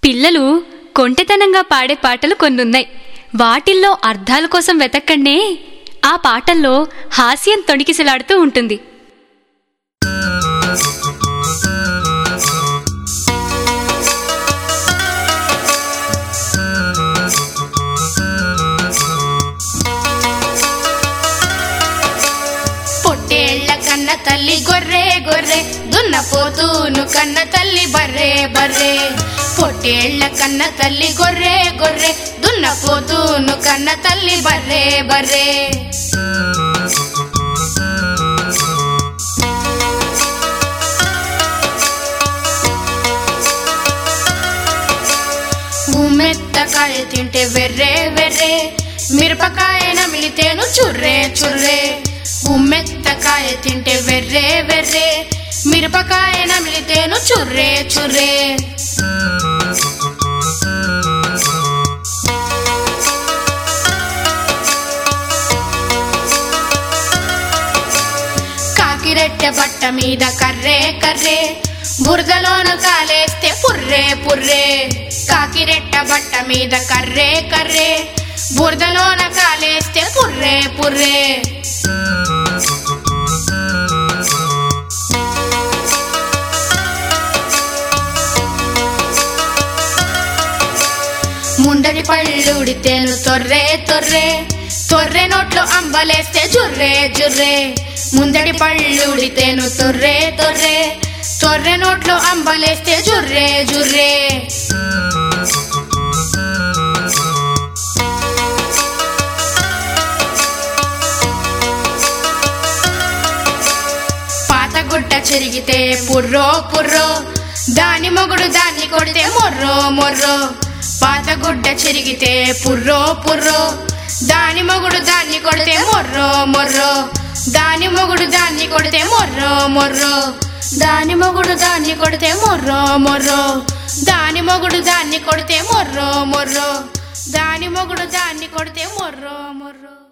పిల్లలు కొంటెతనంగా పాడే పాటలు కొన్నున్నాయి వాటిల్లో అర్థాల కోసం వెతక్కండే ఆ పాటల్లో హాస్యం తొణికిసలాడుతూ ఉంటుంది పొట్టేళ్ల కన్న తల్లి గొర్రె గొర్రె దున్నపోతూను కన్న తల్లి బర్రె బర్రె పొట్టేళ్ల కన్న తల్లి గొర్రె గొర్రె దున్నపోతూను కన్న తల్లి బర్రె బర్రె ఉమ్మెత్తకాయ తింటే వెర్రే వెర్రే మిరపకాయ నమిలితేను చుర్రే చుర్రే ఉమ్మెత్తకాయ తింటే వెర్రే వెర్రే మిరపకాయ నమిలితేను చుర్రే చుర్రే కాకిరెట్టె బట్ట మీద కర్రే కర్రే బురదలోన కాలేస్తే పుర్రే పుర్రే కాకిరెట్ట బట్ట మీద కర్రే కర్రే బురదలోన కాలేస్తే పుర్రే పుర్రే ముందరి పళ్ళు ఉడితేను తొర్రే తొర్రే తొర్రె నోట్లో అంబలేస్తే జుర్రే జుర్రే ముందడి పళ్ళు ఉడితేను తొర్రే తొర్రే తొర్రె నోట్లో అంబలేస్తే జుర్రే జుర్రే పాత గుడ్డ చెరిగితే పుర్రో పుర్రో దాని మొగుడు దాన్ని కొడితే మొర్రో మొర్రో పాత గుడ్డ చెరిగితే పుర్రో పుర్రో దాని మొగుడు దాన్ని కొడితే మొర్రో మొర్రో దాని మొగుడు దాన్ని కొడితే మొర్రో మొర్రో దాని మొగుడు దాన్ని కొడితే మొర్రో మొర్రో దాని మొగుడు దాన్ని కొడితే మొర్రో మొర్రో దాని మొగుడు దాన్ని కొడితే మొర్రో మొర్రో